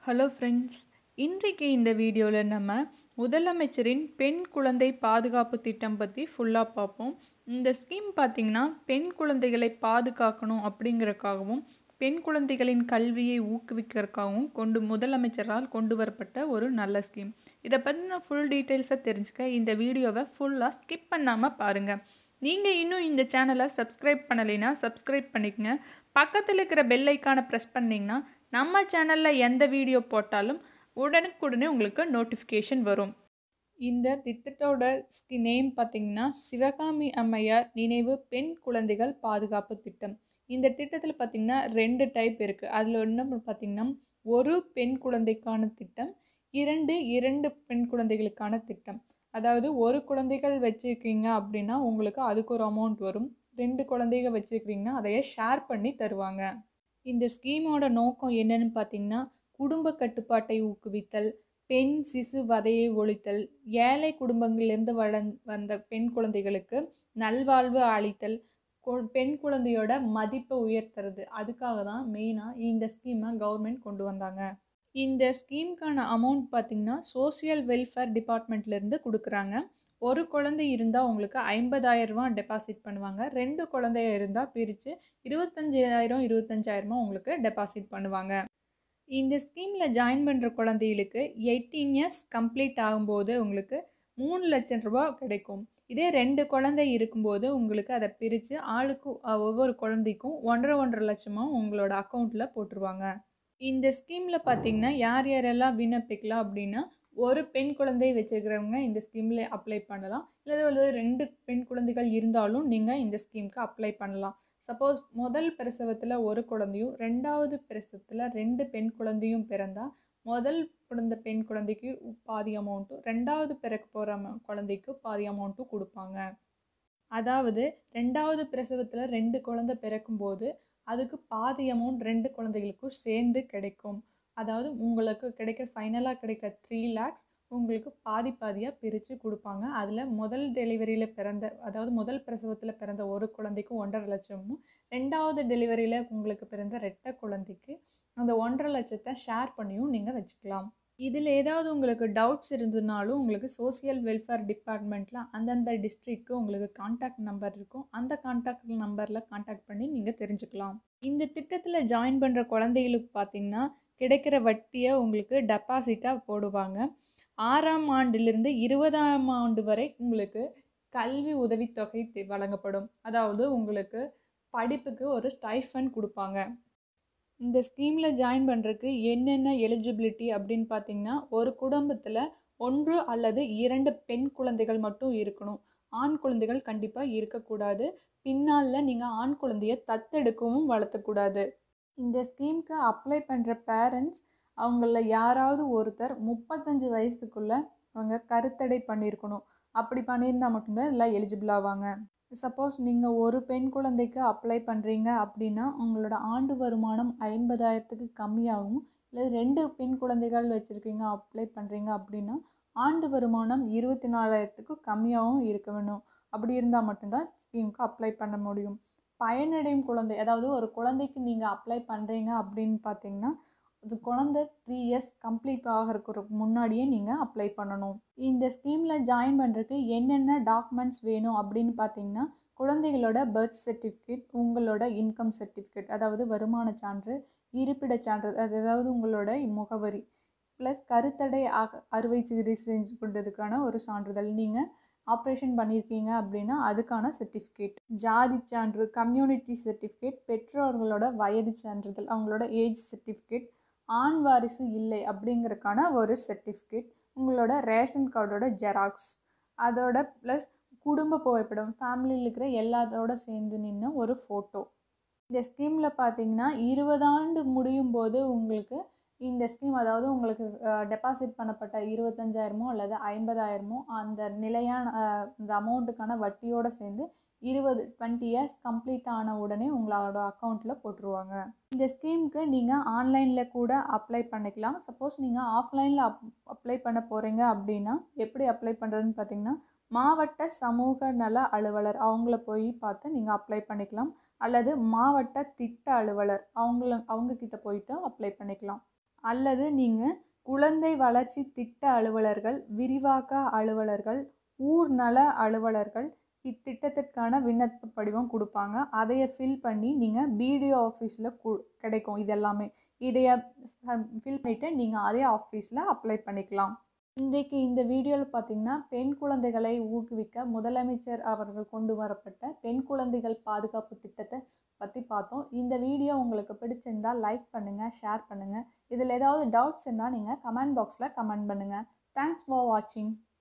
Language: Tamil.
ஹலோ ஃப்ரெண்ட்ஸ் இன்றைக்கு இந்த வீடியோவில் நம்ம முதலமைச்சரின் பெண் குழந்தை பாதுகாப்பு திட்டம் பற்றி ஃபுல்லாக பார்ப்போம் இந்த ஸ்கீம் பார்த்தீங்கன்னா பெண் குழந்தைகளை பாதுகாக்கணும் அப்படிங்கறக்காகவும் பெண் குழந்தைகளின் கல்வியை ஊக்குவிக்கிறதுக்காகவும் கொண்டு முதலமைச்சரால் கொண்டு வரப்பட்ட ஒரு நல்ல ஸ்கீம் இதை பற்றின ஃபுல் டீட்டெயில்ஸை தெரிஞ்சுக்க இந்த வீடியோவை ஃபுல்லாக ஸ்கிப் பண்ணாமல் பாருங்கள் நீங்கள் இன்னும் இந்த சேனலை சப்ஸ்கிரைப் பண்ணலைன்னா சப்ஸ்கிரைப் பண்ணிக்கங்க பக்கத்தில் இருக்கிற பெல் ஐக்கானை ப்ரெஸ் பண்ணிங்கன்னா நம்ம சேனலில் எந்த வீடியோ போட்டாலும் உடனுக்குடனே உங்களுக்கு நோட்டிஃபிகேஷன் வரும் இந்த திட்டத்தோட நேம் பார்த்தீங்கன்னா சிவகாமி அம்மையார் நினைவு பெண் குழந்தைகள் பாதுகாப்பு திட்டம் இந்த திட்டத்தில் பார்த்தீங்கன்னா ரெண்டு டைப் இருக்குது அதில் ஒன்று பார்த்தீங்கன்னா ஒரு பெண் குழந்தைக்கான திட்டம் இரண்டு இரண்டு பெண் குழந்தைகளுக்கான திட்டம் அதாவது ஒரு குழந்தைகள் வச்சுருக்கீங்க அப்படின்னா உங்களுக்கு அதுக்கு ஒரு அமௌண்ட் வரும் ரெண்டு குழந்தைகள் வச்சுருக்கிறீங்கன்னா அதையே ஷேர் பண்ணி தருவாங்க இந்த ஸ்கீமோட நோக்கம் என்னன்னு பார்த்தீங்கன்னா குடும்ப கட்டுப்பாட்டை ஊக்குவித்தல் பெண் சிசு வதையை ஒழித்தல் ஏழை குடும்பங்களிலிருந்து வள வந்த பெண் குழந்தைகளுக்கு நல்வாழ்வு அளித்தல் பெண் குழந்தையோட மதிப்பை உயர்த்துறது அதுக்காக தான் மெயினாக இந்த ஸ்கீமை கவர்மெண்ட் கொண்டு வந்தாங்க இந்த ஸ்கீமுக்கான அமௌண்ட் பார்த்திங்கன்னா சோசியல் வெல்ஃபேர் டிபார்ட்மெண்ட்லேருந்து கொடுக்குறாங்க ஒரு குழந்தை இருந்தால் உங்களுக்கு ஐம்பதாயிரரூபா டெபாசிட் பண்ணுவாங்க ரெண்டு குழந்தைய இருந்தால் பிரித்து இருபத்தஞ்சாயிரம் இருபத்தஞ்சாயிரமா உங்களுக்கு டெபாசிட் பண்ணுவாங்க இந்த ஸ்கீமில் ஜாயின் பண்ணுற குழந்தைகளுக்கு எயிட்டீன் இயர்ஸ் கம்ப்ளீட் ஆகும்போது உங்களுக்கு மூணு லட்சம் ரூபா கிடைக்கும் இதே ரெண்டு குழந்தை இருக்கும்போது உங்களுக்கு அதை பிரித்து ஆளுக்கு ஒவ்வொரு குழந்தைக்கும் ஒன்றரை ஒன்றரை லட்சமாக உங்களோட அக்கௌண்ட்டில் போட்டுருவாங்க இந்த ஸ்கீமில் பார்த்தீங்கன்னா யார் யாரெல்லாம் விண்ணப்பிக்கலாம் அப்படின்னா ஒரு பெண் குழந்தை வச்சுருக்கிறவங்க இந்த ஸ்கீமில் அப்ளை பண்ணலாம் இல்லை ரெண்டு பெண் குழந்தைகள் இருந்தாலும் நீங்கள் இந்த ஸ்கீமுக்கு அப்ளை பண்ணலாம் சப்போஸ் முதல் பிரசவத்தில் ஒரு குழந்தையும் ரெண்டாவது பிரசவத்தில் ரெண்டு பெண் குழந்தையும் பிறந்தால் முதல் பிறந்த பெண் குழந்தைக்கு பாதி அமௌண்ட்டும் ரெண்டாவது பிறக்க போகிற குழந்தைக்கு பாதி அமௌண்ட்டும் கொடுப்பாங்க அதாவது ரெண்டாவது பிரசவத்தில் ரெண்டு குழந்தை பிறக்கும்போது அதுக்கு பாதி அமௌண்ட் ரெண்டு குழந்தைகளுக்கும் சேர்ந்து கிடைக்கும் அதாவது உங்களுக்கு கிடைக்கிற ஃபைனலாக கிடைக்கிற த்ரீ லேக்ஸ் உங்களுக்கு பாதி பாதியாக பிரித்து கொடுப்பாங்க அதில் முதல் டெலிவரியில் பிறந்த அதாவது முதல் பிரசவத்தில் பிறந்த ஒரு குழந்தைக்கும் ஒன்றரை லட்சமும் ரெண்டாவது டெலிவரியில் உங்களுக்கு பிறந்த ரெட்டை குழந்தைக்கு அந்த ஒன்றரை லட்சத்தை ஷேர் பண்ணியும் நீங்கள் வச்சுக்கலாம் இதில் ஏதாவது உங்களுக்கு டவுட்ஸ் இருந்ததுனாலும் உங்களுக்கு சோசியல் வெல்ஃபேர் டிபார்ட்மெண்ட்டில் அந்தந்த டிஸ்ட்ரிக்க்கு உங்களுக்கு காண்டாக்ட் நம்பர் இருக்கும் அந்த காண்டாக்ட் நம்பரில் காண்டாக்ட் பண்ணி நீங்கள் தெரிஞ்சுக்கலாம் இந்த திட்டத்தில் ஜாயின் பண்ணுற குழந்தைகளுக்கு பார்த்திங்கன்னா கிடைக்கிற வட்டியை உங்களுக்கு டெபாசிட்டாக போடுவாங்க ஆறாம் ஆண்டிலிருந்து இருபதாம் ஆண்டு வரை உங்களுக்கு கல்வி உதவித்தொகை வழங்கப்படும் அதாவது உங்களுக்கு படிப்புக்கு ஒரு ஸ்டைஃபன் கொடுப்பாங்க இந்த ஸ்கீமில் ஜாயின் பண்ணுறதுக்கு என்னென்ன எலிஜிபிலிட்டி அப்படின்னு பார்த்தீங்கன்னா ஒரு குடும்பத்தில் ஒன்று அல்லது இரண்டு பெண் குழந்தைகள் மட்டும் இருக்கணும் ஆண் குழந்தைகள் கண்டிப்பாக இருக்கக்கூடாது பின்னால் நீங்கள் ஆண் குழந்தைய தத்தெடுக்கவும் வளர்த்தக்கூடாது இந்த ஸ்கீமுக்கு அப்ளை பண்ணுற பேரண்ட்ஸ் அவங்கள யாராவது ஒருத்தர் முப்பத்தஞ்சு வயசுக்குள்ளே அவங்க கருத்தடை பண்ணியிருக்கணும் அப்படி பண்ணியிருந்தால் மட்டும்தான் எல்லாம் எலிஜிபிள் ஆவாங்க சப்போஸ் நீங்கள் ஒரு பெண் குழந்தைக்கு அப்ளை பண்ணுறீங்க அப்படின்னா உங்களோட ஆண்டு வருமானம் ஐம்பதாயிரத்துக்கு கம்மியாகும் இல்லை ரெண்டு பெண் குழந்தைகள் வச்சுருக்கீங்க அப்ளை பண்ணுறீங்க அப்படின்னா ஆண்டு வருமானம் இருபத்தி நாலாயிரத்துக்கு கம்மியாகவும் இருக்க வேணும் அப்படி இருந்தால் மட்டும்தான் ஸ்கீமுக்கு அப்ளை பண்ண முடியும் பயனடையும் குழந்தை அதாவது ஒரு குழந்தைக்கு நீங்கள் அப்ளை பண்ணுறீங்க அப்படின்னு பார்த்தீங்கன்னா அது குழந்த த்ரீ இயர்ஸ் கம்ப்ளீட் ஆகிறதுக்கு முன்னாடியே நீங்கள் அப்ளை பண்ணணும் இந்த ஸ்கீமில் ஜாயின் பண்ணுறதுக்கு என்னென்ன டாக்குமெண்ட்ஸ் வேணும் அப்படின்னு பார்த்தீங்கன்னா குழந்தைகளோட பர்த் சர்டிஃபிகேட் உங்களோட இன்கம் சர்டிஃபிகேட் அதாவது வருமான சான்று இருப்பிட சான்று அது அதாவது உங்களோட முகவரி ப்ளஸ் கருத்தடை அறுவை சிகிச்சை செஞ்சு கொண்டதுக்கான ஒரு சான்றிதழ் நீங்கள் ஆப்ரேஷன் பண்ணியிருக்கீங்க அப்படின்னா அதுக்கான சர்டிஃபிகேட் ஜாதி சான்று கம்யூனிட்டி சர்டிஃபிகேட் பெற்றோர்களோட வயது சான்றிதழ் அவங்களோட ஏஜ் சர்டிஃபிகேட் ஆண் வாரிசு இல்லை அப்படிங்கிறதுக்கான ஒரு சர்டிஃபிகேட் உங்களோட ரேஷன் கார்டோட ஜெராக்ஸ் அதோட ப்ளஸ் குடும்ப புகைப்படம் ஃபேமிலியில் இருக்கிற எல்லாத்தோட சேர்ந்து நின்று ஒரு ஃபோட்டோ இந்த ஸ்கீமில் பார்த்தீங்கன்னா இருபது ஆண்டு முடியும் போது உங்களுக்கு இந்த ஸ்கீம் அதாவது உங்களுக்கு டெபாசிட் பண்ணப்பட்ட இருபத்தஞ்சாயிரமோ அல்லது ஐம்பதாயிரமோ அந்த நிலையான இந்த அமௌண்ட்டுக்கான வட்டியோடு சேர்ந்து இருபது டுவெண்ட்டி இயர்ஸ் கம்ப்ளீட் ஆன உடனே உங்களோட அக்கௌண்ட்டில் போட்டுருவாங்க இந்த ஸ்கீமுக்கு நீங்கள் ஆன்லைனில் கூட அப்ளை பண்ணிக்கலாம் சப்போஸ் நீங்கள் ஆஃப்லைனில் அப் அப்ளை பண்ண போகிறீங்க அப்படின்னா எப்படி அப்ளை பண்ணுறதுன்னு பார்த்தீங்கன்னா மாவட்ட சமூக நல அலுவலர் அவங்கள போய் பார்த்து நீங்கள் அப்ளை பண்ணிக்கலாம் அல்லது மாவட்ட திட்ட அலுவலர் அவங்கள அவங்கக்கிட்ட போயிட்டு அப்ளை பண்ணிக்கலாம் அல்லது நீங்கள் குழந்தை வளர்ச்சி திட்ட அலுவலர்கள் விரிவாக்க அலுவலர்கள் ஊர் நல அலுவலர்கள் இத்திட்டத்திற்கான விண்ணப்ப படிவம் கொடுப்பாங்க அதைய ஃபில் பண்ணி நீங்கள் பிடிஓ ஆஃபீஸில் கு கிடைக்கும் இது எல்லாமே இதைய ஃபில் பண்ணிவிட்டு நீங்கள் அதே ஆஃபீஸில் அப்ளை பண்ணிக்கலாம் இன்றைக்கு இந்த வீடியோவில் பார்த்தீங்கன்னா பெண் குழந்தைகளை ஊக்குவிக்க முதலமைச்சர் அவர்கள் கொண்டு வரப்பட்ட பெண் குழந்தைகள் பாதுகாப்பு திட்டத்தை பற்றி பார்த்தோம் இந்த வீடியோ உங்களுக்கு பிடிச்சிருந்தால் லைக் பண்ணுங்கள் ஷேர் பண்ணுங்கள் இதில் ஏதாவது டவுட்ஸ் இருந்தால் நீங்கள் கமெண்ட் பாக்ஸில் கமெண்ட் பண்ணுங்கள் தேங்க்ஸ் ஃபார் வாட்சிங்